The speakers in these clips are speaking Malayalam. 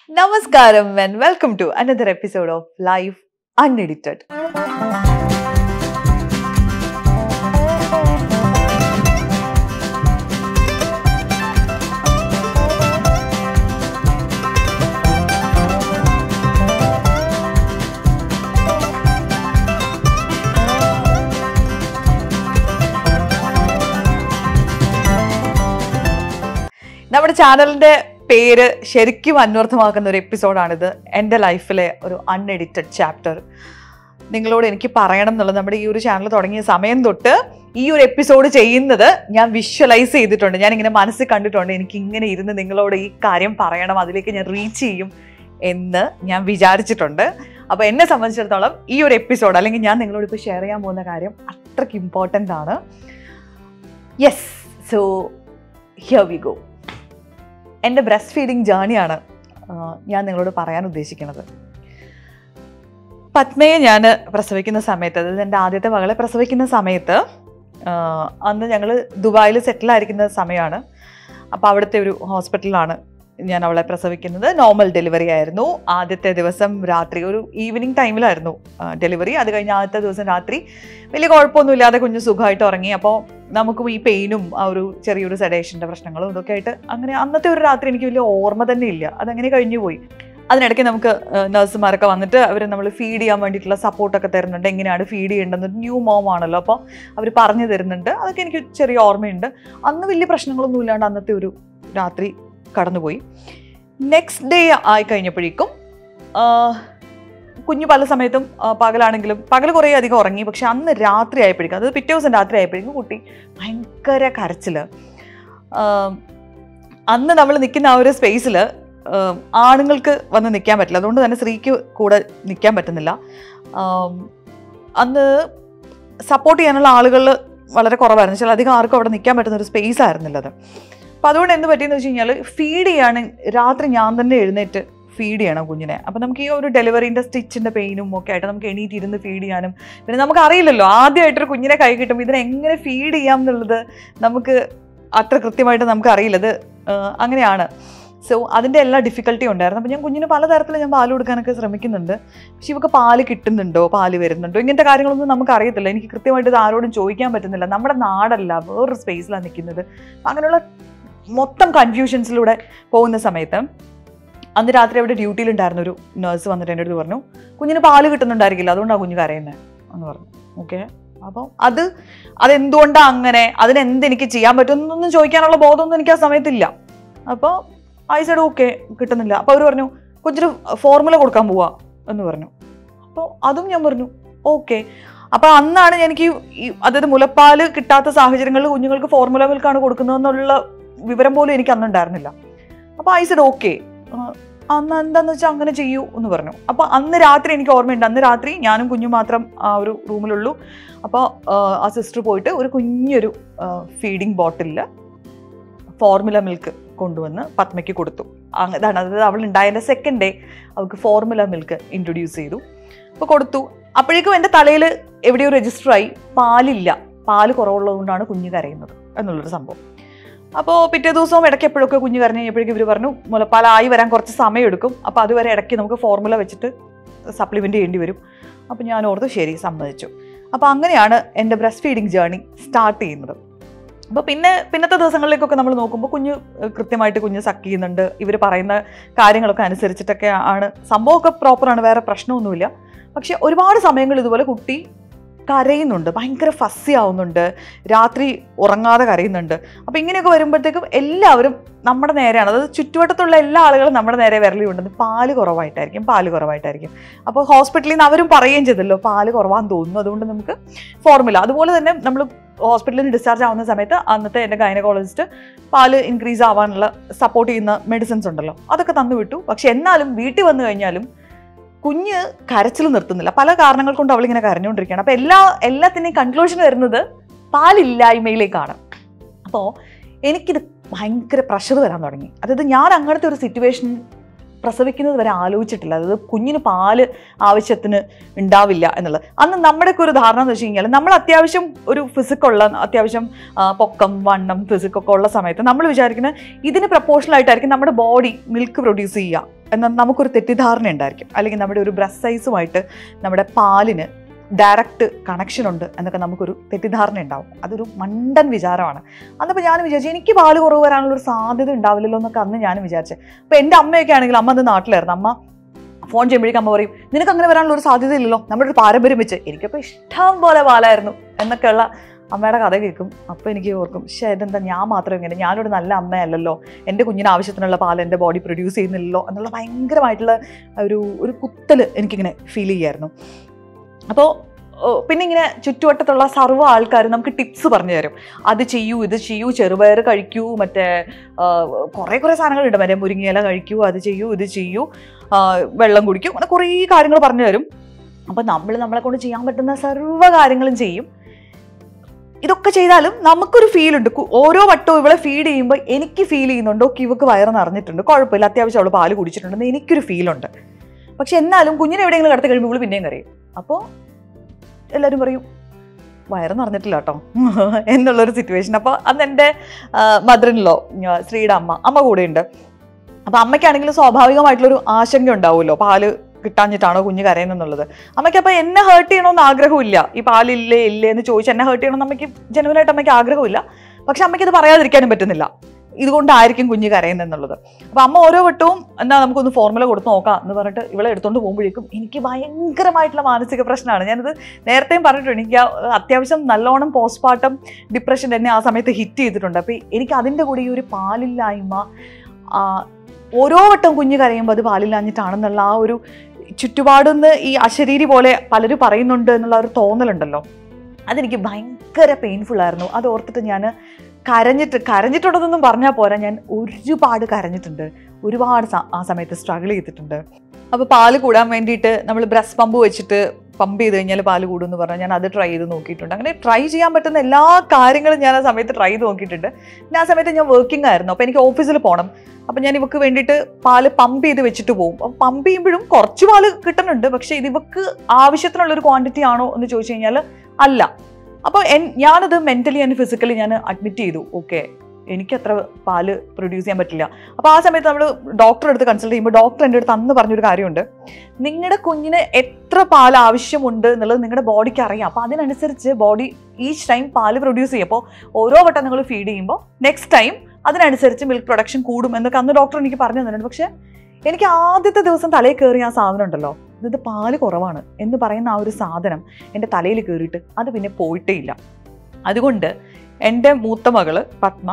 നമസ്കാരം and welcome to another episode of life unedited നമ്മുടെ ചാനലിന്റെ പേര് ശരിക്കും അന്വർത്ഥമാക്കുന്ന ഒരു എപ്പിസോഡാണിത് എൻ്റെ ലൈഫിലെ ഒരു അൺഎഡിറ്റഡ് ചാപ്റ്റർ നിങ്ങളോട് എനിക്ക് പറയണം എന്നുള്ളത് നമ്മുടെ ഈ ഒരു ചാനൽ തുടങ്ങിയ സമയം തൊട്ട് ഈ ഒരു എപ്പിസോഡ് ചെയ്യുന്നത് ഞാൻ വിഷ്വലൈസ് ചെയ്തിട്ടുണ്ട് ഞാൻ ഇങ്ങനെ മനസ്സിൽ കണ്ടിട്ടുണ്ട് എനിക്ക് ഇങ്ങനെ ഇരുന്ന് നിങ്ങളോട് ഈ കാര്യം പറയണം അതിലേക്ക് ഞാൻ റീച്ച് ചെയ്യും എന്ന് ഞാൻ വിചാരിച്ചിട്ടുണ്ട് അപ്പോൾ എന്നെ സംബന്ധിച്ചിടത്തോളം ഈ ഒരു എപ്പിസോഡ് അല്ലെങ്കിൽ ഞാൻ നിങ്ങളോട് ഇപ്പോൾ ഷെയർ ചെയ്യാൻ പോകുന്ന കാര്യം അത്രയ്ക്ക് ഇമ്പോർട്ടൻ്റ് ആണ് yes so here we go എൻ്റെ ബ്രസ്റ്റ് ഫീഡിങ് ജേണിയാണ് ഞാൻ നിങ്ങളോട് പറയാൻ ഉദ്ദേശിക്കുന്നത് പത്മയെ ഞാൻ പ്രസവിക്കുന്ന സമയത്ത് അതായത് എൻ്റെ ആദ്യത്തെ മകളെ പ്രസവിക്കുന്ന സമയത്ത് ആ, അന്ന് ഞങ്ങൾ ദുബായിൽ സെറ്റിലായിരിക്കുന്ന സമയമാണ് അപ്പോൾ അവിടുത്തെ ഒരു ഹോസ്പിറ്റലിലാണ് ഞാൻ അവളെ പ്രസവിക്കുന്നത് നോർമൽ ഡെലിവറി ആയിരുന്നു ആദ്യത്തെ ദിവസം രാത്രി ഒരു ഈവനിങ് ടൈമിലായിരുന്നു ഡെലിവറി അത് കഴിഞ്ഞ് ആദ്യത്തെ ദിവസം രാത്രി വലിയ കുഴപ്പമൊന്നുമില്ലാതെ കുഞ്ഞ് സുഖമായിട്ട് ഉറങ്ങി അപ്പോൾ നമുക്കും ഈ പെയിനും ആ ഒരു ചെറിയൊരു സെഡേഷൻ്റെ പ്രശ്നങ്ങളും ഇതൊക്കെ ആയിട്ട് അങ്ങനെ അന്നത്തെ ഒരു രാത്രി എനിക്ക് വലിയ ഓർമ്മ തന്നെ ഇല്ല അതങ്ങനെ കഴിഞ്ഞു പോയി അതിനിടയ്ക്ക് നമുക്ക് നഴ്സുമാരൊക്കെ വന്നിട്ട് അവർ നമ്മൾ ഫീഡ് ചെയ്യാൻ വേണ്ടിയിട്ടുള്ള സപ്പോർട്ടൊക്കെ തരുന്നുണ്ട് എങ്ങനെയാണ് ഫീഡ് ചെയ്യേണ്ടത് ന്യൂ മോം ആണല്ലോ അപ്പോൾ അവർ പറഞ്ഞു തരുന്നുണ്ട് അതൊക്കെ എനിക്ക് ചെറിയ ഓർമ്മയുണ്ട് അന്ന് വലിയ പ്രശ്നങ്ങളൊന്നും ഇല്ലാണ്ട് അന്നത്തെ ഒരു രാത്രി കടന്നുപോയി നെക്സ്റ്റ് ഡേ ആയി കഴിഞ്ഞപ്പോഴേക്കും ആ, കുഞ്ഞ് പല സമയത്തും ആ, പകലാണെങ്കിലും പകൽ കുറേ അധികം ഉറങ്ങി പക്ഷെ അന്ന് രാത്രി ആയപ്പോഴേക്കും അത് പിറ്റേ ദിവസം രാത്രി ആയപ്പോഴേക്കും കുട്ടി ഭയങ്കര കരച്ചില് ആ, അന്ന് നമ്മൾ നിൽക്കുന്ന ആ ഒരു സ്പേസിൽ ആണുങ്ങൾക്ക് വന്ന് നിൽക്കാൻ പറ്റില്ല അതുകൊണ്ട് തന്നെ സ്ത്രീക്ക് കൂടെ നിൽക്കാൻ പറ്റുന്നില്ല ആം, അന്ന് സപ്പോർട്ട് ചെയ്യാനുള്ള ആളുകൾ വളരെ കുറവായിരുന്നു വെച്ചാൽ അധികം ആർക്കും അവിടെ നിൽക്കാൻ പറ്റുന്ന ഒരു സ്പേസ് ആയിരുന്നില്ല അത് അപ്പം അതുകൊണ്ട് എന്ത് പറ്റിയെന്ന് വെച്ച് കഴിഞ്ഞാൽ ഫീഡ് ചെയ്യാണ് രാത്രി ഞാൻ തന്നെ എഴുന്നേറ്റ് ഫീഡ് ചെയ്യണം കുഞ്ഞിനെ അപ്പം നമുക്ക് ഈ ഒരു ഡെലിവറിൻ്റെ സ്റ്റിച്ചിൻ്റെ പെയിനും ഒക്കെ ആയിട്ട് നമുക്ക് എണീറ്റ് ഇരുന്ന് ഫീഡ് ചെയ്യാനും പിന്നെ നമുക്ക് അറിയില്ലല്ലോ ആദ്യമായിട്ടൊരു കുഞ്ഞിനെ കൈ കിട്ടും ഇതിനെ എങ്ങനെ ഫീഡ് ചെയ്യാം എന്നുള്ളത് നമുക്ക് അത്ര കൃത്യമായിട്ട് നമുക്ക് അറിയില്ല ഇത് ആ, അങ്ങനെയാണ് സോ അതിൻ്റെ എല്ലാ ഡിഫിക്കൽട്ടി ഉണ്ടായിരുന്നു അപ്പോൾ ഞാൻ കുഞ്ഞിന് പലതരത്തിൽ ഞാൻ പാല് കൊടുക്കാനൊക്കെ ശ്രമിക്കുന്നുണ്ട് പക്ഷെ ഇവക്ക് പാല് കിട്ടുന്നുണ്ടോ പാല് വരുന്നുണ്ടോ ഇങ്ങനത്തെ കാര്യങ്ങളൊന്നും നമുക്ക് അറിയത്തില്ല എനിക്ക് കൃത്യമായിട്ട് ഇത് ആരോടും ചോദിക്കാൻ പറ്റുന്നില്ല നമ്മുടെ നാടല്ല വേറൊരു സ്പേസിലാണ് നിൽക്കുന്നത് അപ്പം അങ്ങനെയുള്ള മൊത്തം കൺഫ്യൂഷൻസിലൂടെ പോകുന്ന സമയത്ത് അന്ന് രാത്രി അവിടെ ഡ്യൂട്ടിയിലുണ്ടായിരുന്ന ഒരു നേഴ്സ് വന്നിട്ട് എൻ്റെ അടുത്ത് പറഞ്ഞു കുഞ്ഞിന് പാല് കിട്ടുന്നുണ്ടായിരിക്കില്ല അതുകൊണ്ടാണ് കുഞ്ഞ് കരയുന്നത് എന്ന് പറഞ്ഞു ഓക്കെ അപ്പം അത് അതെന്തുകൊണ്ടാണ് അങ്ങനെ അതിനെന്ത് എനിക്ക് ചെയ്യാൻ പറ്റുമെന്നൊന്നും ചോദിക്കാനുള്ള ബോധമൊന്നും എനിക്ക് ആ സമയത്തില്ല അപ്പോൾ ഐ സൈഡ് ഓക്കെ കിട്ടുന്നില്ല അപ്പോൾ അവർ പറഞ്ഞു കൊച്ചിന് ഫോർമുല കൊടുക്കാൻ പോവാ എന്ന് പറഞ്ഞു അപ്പോൾ അതും ഞാൻ പറഞ്ഞു ഓക്കെ അപ്പോൾ അന്നാണ് എനിക്ക് ഈ അതായത് മുലപ്പാല് കിട്ടാത്ത സാഹചര്യങ്ങളിൽ കുഞ്ഞുങ്ങൾക്ക് ഫോർമുല മിൽക്കാണ് കൊടുക്കുന്നതെന്നുള്ള വിവരം പോലും എനിക്ക് അന്നുണ്ടായിരുന്നില്ല അപ്പോൾ ഐ സൈഡ് ഓക്കെ അന്ന് എന്താന്ന് വെച്ചാൽ അങ്ങനെ ചെയ്യൂ എന്ന് പറഞ്ഞു അപ്പോൾ അന്ന് രാത്രി എനിക്ക് ഓർമ്മയുണ്ട് അന്ന് രാത്രി ഞാനും കുഞ്ഞും മാത്രം ആ ഒരു റൂമിലുള്ളൂ അപ്പോൾ ആ സിസ്റ്റർ പോയിട്ട് ഒരു കുഞ്ഞൊരു ഫീഡിങ് ബോട്ടിലിൽ ഫോർമുല മിൽക്ക് കൊണ്ടുവന്ന് പത്മയ്ക്ക് കൊടുത്തു അങ്ങ- അതാണ് അതായത് അവൾ ഉണ്ടായതിൻ്റെ സെക്കൻഡ് ഡേ അവൾക്ക് ഫോർമുല മിൽക്ക് ഇൻട്രൊഡ്യൂസ് ചെയ്തു അപ്പോൾ കൊടുത്തു അപ്പോഴേക്കും എൻ്റെ തലയിൽ എവിടെയോ രജിസ്റ്റർ ആയി പാലില്ല പാല് കുറവുള്ളതുകൊണ്ടാണ് കുഞ്ഞ് കരയുന്നത് എന്നുള്ളൊരു സംഭവം അപ്പോൾ പിറ്റേ ദിവസവും ഇടയ്ക്ക് എപ്പോഴൊക്കെ കുഞ്ഞ് കരഞ്ഞ് കഴിഞ്ഞപ്പോഴേക്കും ഇവർ പറഞ്ഞു മുലപ്പാലായി വരാൻ കുറച്ച് സമയം എടുക്കും അപ്പോൾ അതുവരെ ഇടയ്ക്ക് നമുക്ക് ഫോർമുല വെച്ചിട്ട് സപ്ലിമെൻ്റ് ചെയ്യേണ്ടി വരും അപ്പോൾ ഞാൻ ഓർത്ത് ശരി സമ്മതിച്ചു അപ്പോൾ അങ്ങനെയാണ് എൻ്റെ ബ്രസ്റ്റ് ഫീഡിങ് ജേർണി സ്റ്റാർട്ട് ചെയ്യുന്നത് അപ്പോൾ പിന്നെ പിന്നത്തെ ദിവസങ്ങളിലേക്കൊക്കെ നമ്മൾ നോക്കുമ്പോൾ കുഞ്ഞ് ഏഹ്, കൃത്യമായിട്ട് കുഞ്ഞ് സക്ക് ചെയ്യുന്നുണ്ട് ഇവർ പറയുന്ന കാര്യങ്ങളൊക്കെ അനുസരിച്ചിട്ടൊക്കെ ആണ് സംഭവമൊക്കെ പ്രോപ്പറാണ് വേറെ പ്രശ്നമൊന്നുമില്ല പക്ഷെ ഒരുപാട് സമയങ്ങൾ ഇതുപോലെ കുട്ടി കരയുന്നുണ്ട് ഭയങ്കര ഫസ്സി ആവുന്നുണ്ട് രാത്രി ഉറങ്ങാതെ കരയുന്നുണ്ട് അപ്പോൾ ഇങ്ങനെയൊക്കെ വരുമ്പോഴത്തേക്കും എല്ലാവരും നമ്മുടെ നേരെയാണ് അതായത് ചുറ്റുവട്ടത്തുള്ള എല്ലാ ആളുകളും നമ്മുടെ നേരെ വിരലി കൊണ്ടുവന്ന് പാല് കുറവായിട്ടായിരിക്കും പാല് കുറവായിട്ടായിരിക്കും അപ്പോൾ ഹോസ്പിറ്റലിൽ നിന്ന് അവരും പറയുകയും ചെയ്തല്ലോ പാല് കുറവാന്ന് തോന്നുന്നു അതുകൊണ്ട് നമുക്ക് ഫോർമുല അതുപോലെ തന്നെ നമ്മൾ ഹോസ്പിറ്റലിൽ നിന്ന് ഡിസ്ചാർജ് ആവുന്ന സമയത്ത് അന്നത്തെ എൻ്റെ ഗൈനക്കോളജിസ്റ്റ് പാല് ഇൻക്രീസ് ആവാനുള്ള സപ്പോർട്ട് ചെയ്യുന്ന മെഡിസിൻസ് ഉണ്ടല്ലോ അതൊക്കെ തന്നു വിട്ടു പക്ഷെ എന്നാലും വീട്ടിൽ വന്നു കഴിഞ്ഞാലും കുഞ്ഞ് കരച്ചിൽ നിർത്തുന്നില്ല പല കാരണങ്ങൾ കൊണ്ട് അവളിങ്ങനെ കരഞ്ഞുകൊണ്ടിരിക്കുകയാണ് അപ്പോൾ എല്ലാ എല്ലാത്തിൻ്റെയും കൺക്ലൂഷൻ വരുന്നത് പാലില്ലായ്മയിലേക്കാണ് അപ്പോൾ എനിക്കിത് ഭയങ്കര പ്രഷർ വരാൻ തുടങ്ങി അതായത് ഞാൻ അങ്ങനത്തെ ഒരു സിറ്റുവേഷൻ പ്രസവിക്കുന്നത് വരെ ആലോചിച്ചിട്ടില്ല അതായത് കുഞ്ഞിന് പാല് ആവശ്യത്തിന് ഉണ്ടാവില്ല എന്നുള്ളത് അന്ന് നമ്മുടെയൊക്കെ ഒരു ധാരണ എന്ന് വെച്ച് കഴിഞ്ഞാൽ നമ്മൾ അത്യാവശ്യം ഒരു ഫിസിക്കുള്ള അത്യാവശ്യം ആ, പൊക്കം വണ്ണം ഫിസിക്കൊക്കെ ഉള്ള സമയത്ത് നമ്മൾ വിചാരിക്കുന്നത് ഇതിന് പ്രപ്പോർഷണൽ ആയിട്ടായിരിക്കും നമ്മുടെ ബോഡി മിൽക്ക് പ്രൊഡ്യൂസ് ചെയ്യുക എന്നാൽ നമുക്കൊരു തെറ്റിദ്ധാരണ ഉണ്ടായിരിക്കും അല്ലെങ്കിൽ നമ്മുടെ ഒരു ബ്രസ്റ്റ് സൈസുമായിട്ട് നമ്മുടെ പാലിന് ഡയറക്റ്റ് കണക്ഷൻ ഉണ്ട് എന്നൊക്കെ നമുക്കൊരു തെറ്റിദ്ധാരണ ഉണ്ടാവും അതൊരു മണ്ടൻ വിചാരമാണ് അന്നപ്പോൾ ഞാൻ വിചാരിച്ചു എനിക്ക് പാല് കുറവ് വരാനുള്ള ഒരു സാധ്യത ഉണ്ടാവില്ലല്ലോ എന്നൊക്കെ അന്ന് ഞാൻ വിചാരിച്ചു അപ്പോൾ എൻ്റെ അമ്മയൊക്കെ ആണെങ്കിൽ അമ്മ അന്ന് നാട്ടിലായിരുന്നു അമ്മ ഫോൺ ചെയ്യുമ്പോഴേക്കും അമ്മ പറയും നിനക്ക് അങ്ങനെ വരാനുള്ള ഒരു സാധ്യത ഇല്ലല്ലോ നമ്മുടെ ഒരു പാരമ്പര്യം വെച്ച് എനിക്കപ്പോൾ ഇഷ്ടം പോലെ പാലായിരുന്നു എന്നൊക്കെയുള്ള അമ്മയുടെ കഥ കേൾക്കും അപ്പോൾ എനിക്ക് ഓർക്കും പക്ഷേ ഇതെന്താ ഞാൻ മാത്രം ഇങ്ങനെ ഞാനൊരു നല്ല അമ്മയല്ലല്ലോ എൻ്റെ കുഞ്ഞിന് ആവശ്യത്തിനുള്ള പാൽ എൻ്റെ ബോഡി പ്രൊഡ്യൂസ് ചെയ്യുന്നില്ലല്ലോ എന്നുള്ള ഭയങ്കരമായിട്ടുള്ള ഒരു ഒരു കുത്തൽ എനിക്കിങ്ങനെ ഫീൽ ചെയ്യായിരുന്നു അപ്പോൾ പിന്നെ ഇങ്ങനെ ചുറ്റുവട്ടത്തുള്ള സർവ്വ ആൾക്കാർ നമുക്ക് ടിപ്സ് പറഞ്ഞു തരും അത് ചെയ്യൂ ഇത് ചെയ്യൂ ചെറുപയർ കഴിക്കൂ മറ്റേ ആ, കുറേ കുറേ സാധനങ്ങളുണ്ട് മറ്റേ മുരിങ്ങയില കഴിക്കൂ അത് ചെയ്യൂ ഇത് ചെയ്യൂ ആ, വെള്ളം കുടിക്കൂ അങ്ങനെ കുറേ കാര്യങ്ങൾ പറഞ്ഞു തരും അപ്പം നമ്മൾ നമ്മളെ കൊണ്ട് ചെയ്യാൻ പറ്റുന്ന സർവ്വ കാര്യങ്ങളും ചെയ്യും ഇതൊക്കെ ചെയ്താലും നമുക്കൊരു ഫീൽ ഉണ്ട് കു- ഓരോ വട്ടവും ഇവളെ ഫീഡ് ചെയ്യുമ്പോൾ എനിക്ക് ഫീൽ ചെയ്യുന്നുണ്ട് ഓക്കെ ഇവക്ക് വയറ് നിറഞ്ഞിട്ടുണ്ട് കുഴപ്പമില്ല അത്യാവശ്യം അവൾ പാല് കുടിച്ചിട്ടുണ്ടെന്ന് എനിക്കൊരു ഫീലുണ്ട് പക്ഷെ എന്നാലും കുഞ്ഞിനെ എവിടെയെങ്കിലും കടത്തി കഴിയുമ്പോൾ ഇവള് പിന്നെയും കരയും അപ്പോൾ എല്ലാവരും പറയും വയറ് നിറഞ്ഞിട്ടില്ല കേട്ടോ എന്നുള്ളൊരു സിറ്റുവേഷൻ അപ്പോൾ അന്ന് എൻ്റെ മദറിനിലോ ശ്രീയുടെ അമ്മ അമ്മ കൂടെയുണ്ട് അപ്പോൾ അമ്മയ്ക്കാണെങ്കിലും സ്വാഭാവികമായിട്ടുള്ളൊരു ആശങ്ക ഉണ്ടാവുമല്ലോ പാല് കിട്ടാഞ്ഞിട്ടാണോ കുഞ്ഞ് കരയുന്നെന്നുള്ളത് അമ്മയ്ക്ക് അപ്പോൾ എന്നെ ഹേർട്ട് ചെയ്യണമെന്ന് ആഗ്രഹമില്ല ഈ പാലില്ലേ ഇല്ലേ എന്ന് ചോദിച്ച് എന്നെ ഹേർട്ട് ചെയ്യണമെന്ന് അമ്മയ്ക്ക് ജനുവനായിട്ട് അമ്മയ്ക്ക് ആഗ്രഹമില്ല പക്ഷെ അമ്മയ്ക്ക് ഇത് പറയാതിരിക്കാനും പറ്റുന്നില്ല ഇതുകൊണ്ടായിരിക്കും കുഞ്ഞ് കരയുന്നെന്നുള്ളത് അപ്പോൾ അമ്മ ഓരോ വട്ടവും എന്നാ നമുക്കൊന്ന് ഫോർമുല കൊടുത്ത് നോക്കാം എന്ന് പറഞ്ഞിട്ട് ഇവളെ എടുത്തുകൊണ്ട് പോകുമ്പോഴേക്കും എനിക്ക് ഭയങ്കരമായിട്ടുള്ള മാനസിക പ്രശ്നമാണ് ഞാനത് നേരത്തെയും പറഞ്ഞിട്ടുണ്ട് എനിക്ക് ആ അത്യാവശ്യം നല്ലോണം പോസ്റ്റ്മോർട്ടം ഡിപ്രഷൻ എന്നെ ആ സമയത്ത് ഹിറ്റ് ചെയ്തിട്ടുണ്ട് അപ്പോൾ എനിക്ക് അതിൻ്റെ കൂടെ ഈ ഒരു പാലില്ലായ്മ ആ, ഓരോ വട്ടം കുഞ്ഞ് കരയുമ്പോൾ അത് പാലില്ലാഞ്ഞിട്ടാണെന്നുള്ള ആ ഒരു ചുറ്റുപാടുന്ന് ഈ അശരീരി പോലെ പലരും പറയുന്നുണ്ട് എന്നുള്ള ഒരു തോന്നലുണ്ടല്ലോ അതെനിക്ക് ഭയങ്കര പെയിൻഫുൾ ആയിരുന്നു അത് ഓർത്തിട്ട് ഞാൻ കരഞ്ഞിട്ട് കരഞ്ഞിട്ടുണ്ടെന്നൊന്നും പറഞ്ഞാൽ പോരാ ഞാൻ ഒരുപാട് കരഞ്ഞിട്ടുണ്ട് ഒരുപാട് സ- ആ സമയത്ത് സ്ട്രഗിൾ ചെയ്തിട്ടുണ്ട് അപ്പോൾ പാല് കൂടാൻ വേണ്ടിയിട്ട് നമ്മൾ ബ്രസ്റ്റ് പമ്പ് വെച്ചിട്ട് പമ്പ് ചെയ്ത് കഴിഞ്ഞാൽ പാല് കൂടും എന്ന് പറഞ്ഞാൽ ഞാൻ അത് ട്രൈ ചെയ്ത് നോക്കിയിട്ടുണ്ട് അങ്ങനെ ട്രൈ ചെയ്യാൻ പറ്റുന്ന എല്ലാ കാര്യങ്ങളും ഞാൻ ആ സമയത്ത് ട്രൈ ചെയ്ത് നോക്കിയിട്ടുണ്ട് പിന്നെ ആ സമയത്ത് ഞാൻ വർക്കിംഗ് ആയിരുന്നു അപ്പോൾ എനിക്ക് ഓഫീസിൽ പോകണം അപ്പം ഞാൻ ഇവക്ക് വേണ്ടിയിട്ട് പാല് പമ്പ് ചെയ്ത് വെച്ചിട്ട് പോകും അപ്പം പമ്പ് ചെയ്യുമ്പോഴും കുറച്ച് പാല് കിട്ടുന്നുണ്ട് പക്ഷേ ഇത് ഇവക്ക് ആവശ്യത്തിനുള്ള ഒരു ക്വാണ്ടിറ്റി ആണോ എന്ന് ചോദിച്ചു കഴിഞ്ഞാൽ അല്ല അപ്പോൾ എൻ ഞാനത് മെൻ്റലി ആൻഡ് ഫിസിക്കലി ഞാൻ അഡ്മിറ്റ് ചെയ്തു ഓക്കെ എനിക്ക് അത്ര പാല് പ്രൊഡ്യൂസ് ചെയ്യാൻ പറ്റില്ല അപ്പോൾ ആ സമയത്ത് നമ്മൾ ഡോക്ടറെ അടുത്ത് കൺസൾട്ട് ചെയ്യുമ്പോൾ ഡോക്ടർ എൻ്റെ അടുത്ത് അന്ന് പറഞ്ഞൊരു കാര്യമുണ്ട് നിങ്ങളുടെ കുഞ്ഞിന് എത്ര പാൽ ആവശ്യമുണ്ട് എന്നുള്ളത് നിങ്ങളുടെ ബോഡിക്ക് അറിയാം അപ്പോൾ അതിനനുസരിച്ച് ബോഡി ഈച്ച് ടൈം പാല് പ്രൊഡ്യൂസ് ചെയ്യും അപ്പോൾ ഓരോ വട്ടം നിങ്ങൾ ഫീഡ് ചെയ്യുമ്പോൾ നെക്സ്റ്റ് ടൈം അതിനനുസരിച്ച് മിൽക്ക് പ്രൊഡക്ഷൻ കൂടും എന്നൊക്കെ അന്ന് ഡോക്ടർ എനിക്ക് പറഞ്ഞു തന്നിട്ടുണ്ട് പക്ഷേ എനിക്ക് ആദ്യത്തെ ദിവസം തലയിൽ കയറിയ ആ സാധനം ഉണ്ടല്ലോ ഇത് പാല് കുറവാണ് എന്ന് പറയുന്ന ആ ഒരു സാധനം എൻ്റെ തലയിൽ കയറിയിട്ട് അത് പിന്നെ പോയിട്ടേ ഇല്ല അതുകൊണ്ട് എൻ്റെ മൂത്ത മകള് പത്മ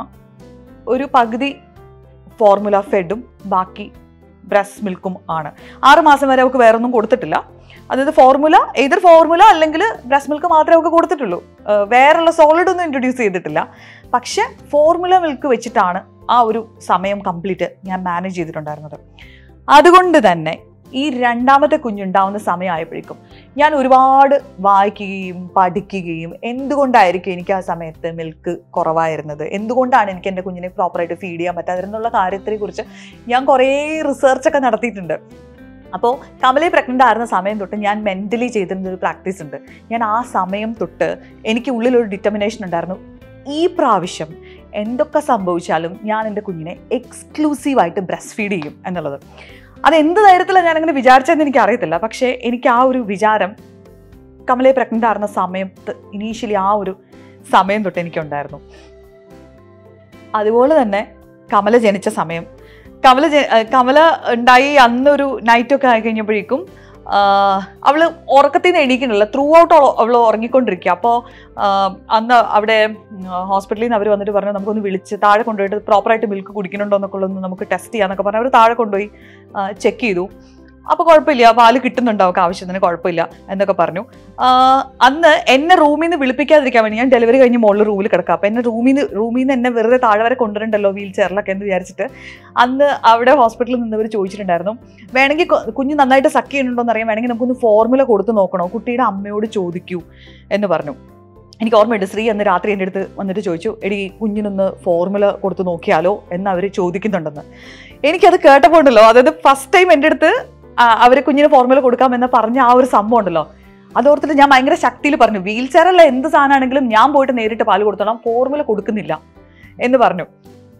ഒരു പകുതി ഫോർമുല ഫെഡും ബാക്കി ബ്രസ്റ്റ് മിൽക്കും ആണ് ആറ് മാസം വരെ അവൾക്ക് വേറൊന്നും കൊടുത്തിട്ടില്ല അതായത് ഫോർമുല ഏതൊരു ഫോർമുല അല്ലെങ്കിൽ ബ്രസ്റ്റ് മിൽക്ക് മാത്രമേ അവൾക്ക് കൊടുത്തിട്ടുള്ളൂ ഏഹ് വേറെയുള്ള സോളിഡ് ഒന്നും ഇൻട്രൊഡ്യൂസ് ചെയ്തിട്ടില്ല പക്ഷെ ഫോർമുല മിൽക്ക് വെച്ചിട്ടാണ് ആ ഒരു സമയം കംപ്ലീറ്റ് ഞാൻ മാനേജ് ചെയ്തിട്ടുണ്ടായിരുന്നത് അതുകൊണ്ട് തന്നെ ഈ രണ്ടാമത്തെ കുഞ്ഞുണ്ടാവുന്ന സമയമായപ്പോഴേക്കും ഞാൻ ഒരുപാട് വായിക്കുകയും പഠിക്കുകയും എന്തുകൊണ്ടായിരിക്കും എനിക്ക് ആ സമയത്ത് മിൽക്ക് കുറവായിരുന്നത് എന്തുകൊണ്ടാണ് എനിക്ക് എൻ്റെ കുഞ്ഞിനെ പ്രോപ്പറായിട്ട് ഫീഡ് ചെയ്യാൻ പറ്റാതിരുന്നുള്ള കാര്യത്തെക്കുറിച്ച് ഞാൻ കുറേ റിസർച്ചൊക്കെ നടത്തിയിട്ടുണ്ട് അപ്പോൾ കമലി പ്രഗ്നൻ്റ് ആയിരുന്ന സമയം തൊട്ട് ഞാൻ മെൻ്റലി ചെയ്തിരുന്ന ഒരു പ്രാക്ടീസ് ഉണ്ട് ഞാൻ ആ സമയം തൊട്ട് എനിക്ക് ഉള്ളിലൊരു ഡിറ്റർമിനേഷൻ ഉണ്ടായിരുന്നു ഈ പ്രാവശ്യം എന്തൊക്കെ സംഭവിച്ചാലും ഞാൻ എൻ്റെ കുഞ്ഞിനെ എക്സ്ക്ലൂസീവായിട്ട് ബ്രസ്റ്റ് ഫീഡ് ചെയ്യും എന്നുള്ളത് അത് എന്ത് ധൈര്യത്തിലാണ് ഞാനങ്ങനെ വിചാരിച്ചതെന്ന് എനിക്ക് അറിയത്തില്ല പക്ഷേ എനിക്ക് ആ ഒരു വിചാരം കമലയെ പ്രഗ്നൻ്റ് ആയിരുന്ന സമയത്ത് ഇനീഷ്യലി ആ ഒരു സമയം തൊട്ട് എനിക്കുണ്ടായിരുന്നു അതുപോലെ തന്നെ കമല ജനിച്ച സമയം കമല ജ- ഏഹ് കമല ഉണ്ടായി അന്നൊരു നൈറ്റൊക്കെ ആയി കഴിഞ്ഞപ്പോഴേക്കും ആഹ് അവള് ഉറക്കത്തിൽ നിന്ന് എണീക്കണില്ല ത്രൂ ഔട്ട് അവൾ ഉറങ്ങിക്കൊണ്ടിരിക്കുക അപ്പോൾ അന്ന് അവിടെ ഹോസ്പിറ്റലിൽ നിന്ന് അവർ വന്നിട്ട് പറഞ്ഞു നമുക്കൊന്ന് വിളിച്ച് താഴെ കൊണ്ടുപോയിട്ട് പ്രോപ്പറായിട്ട് മിൽക്ക് കുടിക്കുന്നുണ്ടോ എന്നൊക്കെ ഉള്ളതൊന്ന് നമുക്ക് ടെസ്റ്റ് ചെയ്യാന്നൊക്കെ പറഞ്ഞു അവർ താഴെ കൊണ്ടുപോയി ചെക്ക് ചെയ്തു അപ്പോൾ കുഴപ്പമില്ല പാല് കിട്ടുന്നുണ്ട് അവൾക്ക് ആവശ്യത്തിന് കുഴപ്പമില്ല എന്നൊക്കെ പറഞ്ഞു ആഹ് അന്ന് എന്നെ റൂമിൽ നിന്ന് വിളിപ്പിക്കാതിരിക്കാൻ വേണ്ടി ഞാൻ ഡെലിവറി കഴിഞ്ഞ് മുകളിൽ റൂമിൽ കിടക്കാം അപ്പോൾ എന്നെ റൂമിൽ നിന്ന് റൂമിൽ നിന്ന് എന്നെ വെറുതെ താഴെ വരെ കൊണ്ടുവരണ്ടല്ലോ വീൽ ചെയറിലൊക്കെ എന്ന് വിചാരിച്ചിട്ട് അന്ന് അവിടെ ഹോസ്പിറ്റലിൽ നിന്നവർ ചോദിച്ചിട്ടുണ്ടായിരുന്നു വേണമെങ്കിൽ കൊ- കുഞ്ഞ് നന്നായിട്ട് സക്ക് ചെയ്യുന്നുണ്ടോ എന്ന് അറിയാൻ വേണമെങ്കിൽ നമുക്കൊന്ന് ഫോർമുല കൊടുത്ത് നോക്കണോ കുട്ടിയുടെ അമ്മയോട് ചോദിക്കൂ എന്ന് പറഞ്ഞു എനിക്ക് ഓർമ്മയുണ്ട് ശ്രീ അന്ന് രാത്രി എൻ്റെ അടുത്ത് വന്നിട്ട് ചോദിച്ചു എടി കുഞ്ഞിനൊന്ന് ഫോർമുല കൊടുത്ത് നോക്കിയാലോ എന്ന് അവർ ചോദിക്കുന്നുണ്ടെന്ന് എനിക്കത് കേട്ടപ്പോൾ ഉണ്ടല്ലോ അതായത് ഫസ്റ്റ് ടൈം എൻ്റെ അടുത്ത് അവർ കുഞ്ഞിന് ഫോർമുല കൊടുക്കാമെന്ന് പറഞ്ഞ ആ ഒരു സംഭവം ഉണ്ടല്ലോ അതോർത്തിട്ട് ഞാൻ ഭയങ്കര ശക്തിയിൽ പറഞ്ഞു വീൽ ചെയറല്ല എന്ത് സാധനമാണെങ്കിലും ഞാൻ പോയിട്ട് നേരിട്ട് പാല് കൊടുത്തോളാം ഫോർമുല കൊടുക്കുന്നില്ല എന്ന് പറഞ്ഞു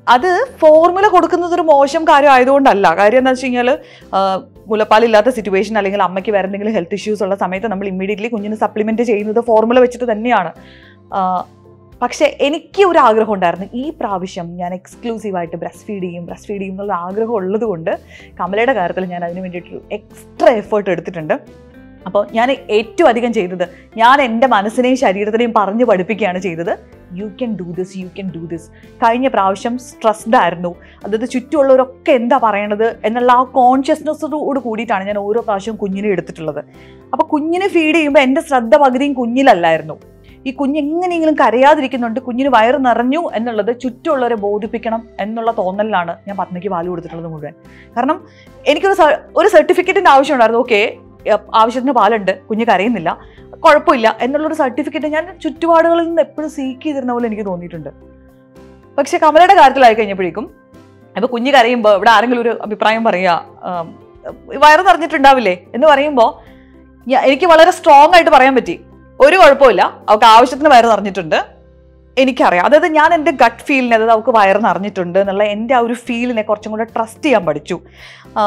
അത് ഫോർമുല കൊടുക്കുന്നത് ഒരു മോശം കാര്യം ആയതുകൊണ്ടല്ല കാര്യം എന്താ വെച്ച് കഴിഞ്ഞാൽ മുലപ്പാലില്ലാത്ത സിറ്റുവേഷൻ അല്ലെങ്കിൽ അമ്മയ്ക്ക് വേറെ എന്തെങ്കിലും ഹെൽത്ത് ഇഷ്യൂസ് ഉള്ള സമയത്ത് നമ്മൾ ഇമ്മീഡിയറ്റ്ലി കുഞ്ഞിന് സപ്ലിമെന്റ് ചെയ്യുന്നത് ഫോർമുല വെച്ചിട്ട് തന്നെയാണ് ആ, പക്ഷേ എനിക്ക് ഒരു ആഗ്രഹം ഉണ്ടായിരുന്നു ഈ പ്രാവശ്യം ഞാൻ എക്സ്ക്ലൂസീവായിട്ട് ബ്രസ്റ്റ് ഫീഡ് ചെയ്യും ബ്രസ്റ്റ് ഫീഡ് ചെയ്യും എന്നുള്ള ആഗ്രഹം ഉള്ളത് കൊണ്ട് കമലയുടെ കാര്യത്തിൽ ഞാൻ അതിന് വേണ്ടിയിട്ടൊരു എക്സ്ട്രാ എഫേർട്ട് എടുത്തിട്ടുണ്ട് അപ്പോൾ ഞാൻ ഏറ്റവും അധികം ചെയ്തത് ഞാൻ എൻ്റെ മനസ്സിനെയും ശരീരത്തിനെയും പറഞ്ഞു പഠിപ്പിക്കുകയാണ് ചെയ്തത് you can do this you can do this കഴിഞ്ഞ പ്രാവശ്യം സ്ട്രെസ്ഡ് ആയിരുന്നു അതായത് ചുറ്റുമുള്ളവരൊക്കെ എന്താ പറയണത് എന്നുള്ള ആ കോൺഷ്യസ്നെസ്സോട് കൂടിയിട്ടാണ് ഞാൻ ഓരോ പ്രാവശ്യവും കുഞ്ഞിനെ എടുത്തിട്ടുള്ളത് അപ്പോൾ കുഞ്ഞിനെ ഫീഡ് ചെയ്യുമ്പോൾ എൻ്റെ ശ്രദ്ധ പകുതിയും കുഞ്ഞിലല്ലായിരുന്നു ഈ കുഞ്ഞ് എങ്ങനെയെങ്കിലും കരയാതിരിക്കുന്നുണ്ട് കുഞ്ഞിന് വയറ് നിറഞ്ഞു എന്നുള്ളത് ചുറ്റുമുള്ളവരെ ബോധിപ്പിക്കണം എന്നുള്ള തോന്നലിലാണ് ഞാൻ പത്മയ്ക്ക് പാല് കൊടുത്തിട്ടുള്ളത് മുഴുവൻ കാരണം എനിക്കൊരു സ- ഒരു സർട്ടിഫിക്കറ്റിൻ്റെ ആവശ്യമുണ്ടായിരുന്നു ഓക്കെ ആവശ്യത്തിന് പാലുണ്ട് കുഞ്ഞ് കരയുന്നില്ല കുഴപ്പമില്ല എന്നുള്ളൊരു സർട്ടിഫിക്കറ്റ് ഞാൻ ചുറ്റുപാടുകളിൽ നിന്ന് എപ്പോഴും സീക്ക് ചെയ്തിരുന്ന പോലെ എനിക്ക് തോന്നിയിട്ടുണ്ട് പക്ഷെ കമലയുടെ കാര്യത്തിലായി കഴിഞ്ഞപ്പോഴേക്കും ഇപ്പൊ കുഞ്ഞ് കരയുമ്പോൾ ഇവിടെ ആരെങ്കിലും ഒരു അഭിപ്രായം പറയുക ആം, വയറ് നിറഞ്ഞിട്ടുണ്ടാവില്ലേ എന്ന് പറയുമ്പോൾ ഞാ- എനിക്ക് വളരെ സ്ട്രോങ് ആയിട്ട് പറയാൻ പറ്റി ഒരു കുഴപ്പമില്ല അവൾക്ക് ആവശ്യത്തിന് വയറ് നിറഞ്ഞിട്ടുണ്ട് എനിക്കറിയാം അതായത് ഞാൻ എൻ്റെ ഗട്ട് ഫീലിനെ അതായത് അവൾക്ക് വയറ് നിറഞ്ഞിട്ടുണ്ട് എന്നുള്ള എൻ്റെ ആ ഒരു ഫീലിനെ കുറച്ചും കൂടെ ട്രസ്റ്റ് ചെയ്യാൻ പഠിച്ചു ആ,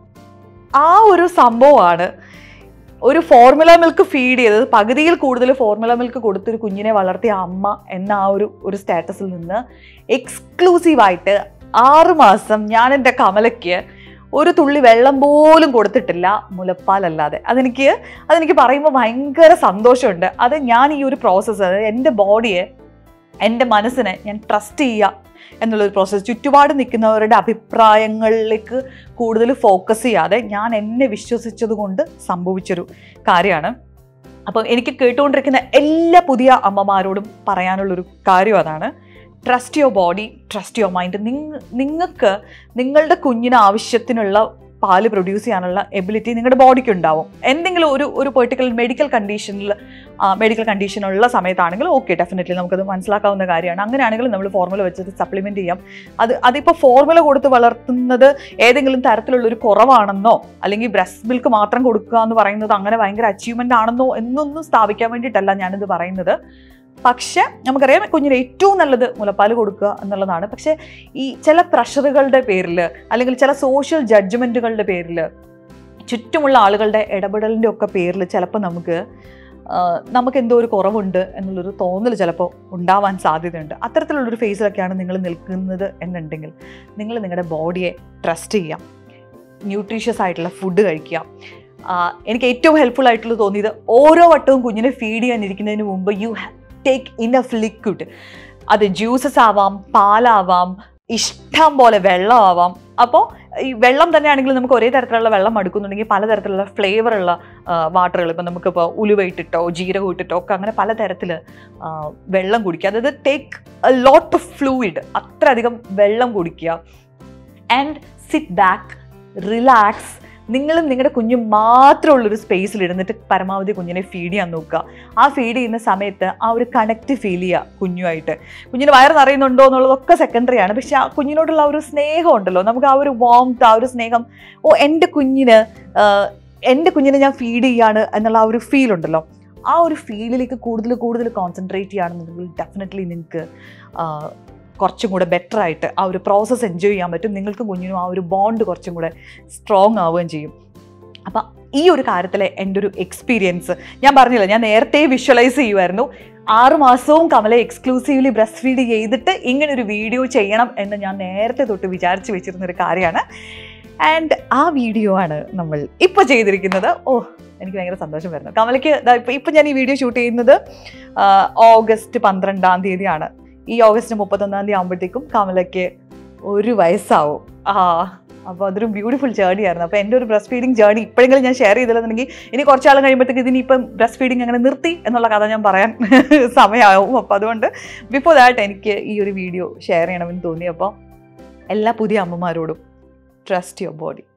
ആ ഒരു സംഭവമാണ് ഒരു ഫോർമുല മിൽക്ക് ഫീഡ് ചെയ്തത് പകുതിയിൽ കൂടുതൽ ഫോർമുല മിൽക്ക് കൊടുത്തൊരു കുഞ്ഞിനെ വളർത്തിയ അമ്മ എന്ന ആ ഒരു ഒരു സ്റ്റാറ്റസിൽ നിന്ന് എക്സ്ക്ലൂസീവായിട്ട് ആറ് മാസം ഞാൻ എൻ്റെ കമലയ്ക്ക് ഒരു തുള്ളി വെള്ളം പോലും കൊടുത്തിട്ടില്ല മുലപ്പാലല്ലാതെ അതെനിക്ക് അതെനിക്ക് പറയുമ്പോൾ ഭയങ്കര സന്തോഷമുണ്ട് അത് ഞാൻ ഈ ഒരു പ്രോസസ്സ് അതായത് എൻ്റെ ബോഡിയെ എൻ്റെ മനസ്സിനെ ഞാൻ ട്രസ്റ്റ് ചെയ്യുക എന്നുള്ളൊരു പ്രോസസ്സ് ചുറ്റുപാട് നിൽക്കുന്നവരുടെ അഭിപ്രായങ്ങളിലേക്ക് കൂടുതൽ ഫോക്കസ് ചെയ്യാതെ ഞാൻ എന്നെ വിശ്വസിച്ചത് കൊണ്ട് സംഭവിച്ചൊരു കാര്യമാണ് അപ്പോൾ എനിക്ക് കേട്ടുകൊണ്ടിരിക്കുന്ന എല്ലാ പുതിയ അമ്മമാരോടും പറയാനുള്ളൊരു കാര്യം അതാണ് trust your body trust your mind നിങ്ങ നിങ്ങൾക്ക് നിങ്ങളുടെ കുഞ്ഞിന് ആവശ്യത്തിനുള്ള പാല് പ്രൊഡ്യൂസ് ചെയ്യാനുള്ള എബിലിറ്റി നിങ്ങളുടെ ബോഡിക്ക് ഉണ്ടാവും എന്തെങ്കിലും ഒരു ഒരു പെർട്ടിക്കുലർ മെഡിക്കൽ കണ്ടീഷനിൽ മെഡിക്കൽ കണ്ടീഷൻ ഉള്ള സമയത്താണെങ്കിൽ ഓക്കെ ഡെഫിനറ്റ്ലി നമുക്കത് മനസ്സിലാക്കാവുന്ന കാര്യമാണ് അങ്ങനെയാണെങ്കിൽ നമ്മൾ ഫോർമുല വെച്ചിട്ട് സപ്ലിമെൻറ്റ് ചെയ്യാം അത് അതിപ്പോൾ ഫോർമുല കൊടുത്ത് വളർത്തുന്നത് ഏതെങ്കിലും തരത്തിലുള്ള ഒരു കുറവാണെന്നോ അല്ലെങ്കിൽ ബ്രസ്റ്റ് മിൽക്ക് മാത്രം കൊടുക്കുക എന്ന് പറയുന്നത് അങ്ങനെ ഭയങ്കര അച്ചീവ്മെൻ്റ് ആണെന്നോ എന്നൊന്നും സ്ഥാപിക്കാൻ വേണ്ടിയിട്ടല്ല ഞാനിത് പറയുന്നത് പക്ഷെ നമുക്കറിയാം കുഞ്ഞിന് ഏറ്റവും നല്ലത് മുലപ്പാൽ കൊടുക്കുക എന്നുള്ളതാണ് പക്ഷെ ഈ ചില പ്രഷറുകളുടെ പേരിൽ അല്ലെങ്കിൽ ചില സോഷ്യൽ ജഡ്ജ്മെൻറ്റുകളുടെ പേരിൽ ചുറ്റുമുള്ള ആളുകളുടെ ഇടപെടലിൻ്റെ ഒക്കെ പേരിൽ ചിലപ്പോൾ നമുക്ക് ആ, നമുക്ക് എന്തോ ഒരു കുറവുണ്ട് എന്നുള്ളൊരു തോന്നൽ ചിലപ്പോൾ ഉണ്ടാവാൻ സാധ്യതയുണ്ട് അത്തരത്തിലുള്ളൊരു ഫേസിലൊക്കെയാണ് നിങ്ങൾ നിൽക്കുന്നത് എന്നുണ്ടെങ്കിൽ നിങ്ങൾ നിങ്ങളുടെ ബോഡിയെ ട്രസ്റ്റ് ചെയ്യാം ന്യൂട്രീഷ്യസ് ആയിട്ടുള്ള ഫുഡ് കഴിക്കുക ആ, എനിക്ക് ഏറ്റവും ഹെൽപ്ഫുൾ ആയിട്ടുള്ള തോന്നിയത് ഓരോ വട്ടവും കുഞ്ഞിനെ ഫീഡ് ചെയ്യാനിരിക്കുന്നതിന് മുമ്പ് യു ടേക്ക് ഇനഫ് ലിക്വിഡ് അത് ജ്യൂസസ് ആവാം പാലാവാം ഇഷ്ടം പോലെ വെള്ളമാവാം അപ്പോൾ ഈ വെള്ളം തന്നെയാണെങ്കിൽ നമുക്ക് ഒരേ തരത്തിലുള്ള വെള്ളം മടുക്കുന്നുണ്ടെങ്കിൽ പലതരത്തിലുള്ള ഫ്ലേവറുള്ള വാട്ടറുകൾ ഇപ്പം നമുക്കിപ്പോൾ ഉലുവ ഇട്ടിട്ടോ ജീരകം ഇട്ടിട്ടോ ഒക്കെ അങ്ങനെ പലതരത്തിൽ വെള്ളം കുടിക്കുക അതായത് take a lot of fluid അത്രയധികം വെള്ളം കുടിക്കുക ആൻഡ് സിറ്റ് ബാക്ക് റിലാക്സ് നിങ്ങളും നിങ്ങളുടെ കുഞ്ഞും മാത്രമുള്ളൊരു സ്പേസിൽ ഇരുന്നിട്ട് പരമാവധി കുഞ്ഞിനെ ഫീഡ് ചെയ്യാൻ നോക്കുക ആ ഫീഡ് ചെയ്യുന്ന സമയത്ത് ആ ഒരു കണക്റ്റ് ഫീൽ ചെയ്യുക കുഞ്ഞുമായിട്ട് കുഞ്ഞിന് വയറ് നിറയുന്നുണ്ടോ എന്നുള്ളതൊക്കെ സെക്കൻഡറി ആണ് പക്ഷെ ആ കുഞ്ഞിനോടുള്ള ആ ഒരു സ്നേഹം ഉണ്ടല്ലോ നമുക്ക് ആ ഒരു വാംത്ത് ആ ഒരു സ്നേഹം ഓ എൻ്റെ കുഞ്ഞിന് ആഹ്, എൻ്റെ കുഞ്ഞിനെ ഞാൻ ഫീഡ് ചെയ്യാണ് എന്നുള്ള ആ ഒരു ഫീൽ ഉണ്ടല്ലോ ആ ഒരു ഫീലിലേക്ക് കൂടുതൽ കൂടുതൽ കോൺസെൻട്രേറ്റ് ചെയ്യുകയാണെന്നുണ്ടെങ്കിൽ ഡെഫിനറ്റ്ലി നിങ്ങൾക്ക് കുറച്ചും കൂടെ ബെറ്റർ ആയിട്ട് ആ ഒരു പ്രോസസ്സ് എൻജോയ് ചെയ്യാൻ പറ്റും നിങ്ങൾക്കും കുഞ്ഞിനും ആ ഒരു ബോണ്ട് കുറച്ചും കൂടെ സ്ട്രോങ് ആവുകയും ചെയ്യും അപ്പം ഈ ഒരു കാര്യത്തിലെ എൻ്റെ ഒരു എക്സ്പീരിയൻസ് ഞാൻ പറഞ്ഞില്ല ഞാൻ നേരത്തെ വിഷ്വലൈസ് ചെയ്യുമായിരുന്നു ആറ് മാസവും കമലെ എക്സ്ക്ലൂസീവ്ലി ബ്രസ്റ്റ് ഫീഡ് ചെയ്തിട്ട് ഇങ്ങനെ ഒരു വീഡിയോ ചെയ്യണം എന്ന് ഞാൻ നേരത്തെ തൊട്ട് വിചാരിച്ച് വെച്ചിരുന്ന ഒരു കാര്യമാണ് ആൻഡ് ആ വീഡിയോ ആണ് നമ്മൾ ഇപ്പോൾ ചെയ്തിരിക്കുന്നത് ഓ എനിക്ക് ഭയങ്കര സന്തോഷം വരുന്നു കമലയ്ക്ക് ദാ ഇപ്പം ഇപ്പം ഞാൻ ഈ വീഡിയോ ഷൂട്ട് ചെയ്യുന്നത് ആ, ഓഗസ്റ്റ് പന്ത്രണ്ടാം തീയതിയാണ് ഈ ഓഗസ്റ്റ് മുപ്പത്തൊന്നാം തീയതി ആകുമ്പോഴത്തേക്കും കമലയ്ക്ക് ഒരു വയസ്സാവും ആ അപ്പോൾ അതൊരു ബ്യൂട്ടിഫുൾ ജേർണി ആയിരുന്നു അപ്പോൾ എൻ്റെ ഒരു ബ്രസ്റ്റ് ഫീഡിങ് ജേർണി ഇപ്പോഴെങ്കിലും ഞാൻ ഷെയർ ചെയ്തില്ലെന്നുണ്ടെങ്കിൽ ഇനി കുറച്ചാളും കഴിയുമ്പോഴത്തേക്ക് ഇതിനിപ്പം ബ്രസ്റ്റ് ഫീഡിങ് അങ്ങനെ നിർത്തി എന്നുള്ള കഥ ഞാൻ പറയാൻ സമയമാവും അപ്പോൾ അതുകൊണ്ട് ബിഫോർ ദാറ്റ് എനിക്ക് ഈ ഒരു വീഡിയോ ഷെയർ ചെയ്യണമെന്ന് തോന്നി അപ്പോൾ എല്ലാ പുതിയ അമ്മമാരോടും ട്രസ്റ്റ് യുവർ ബോഡി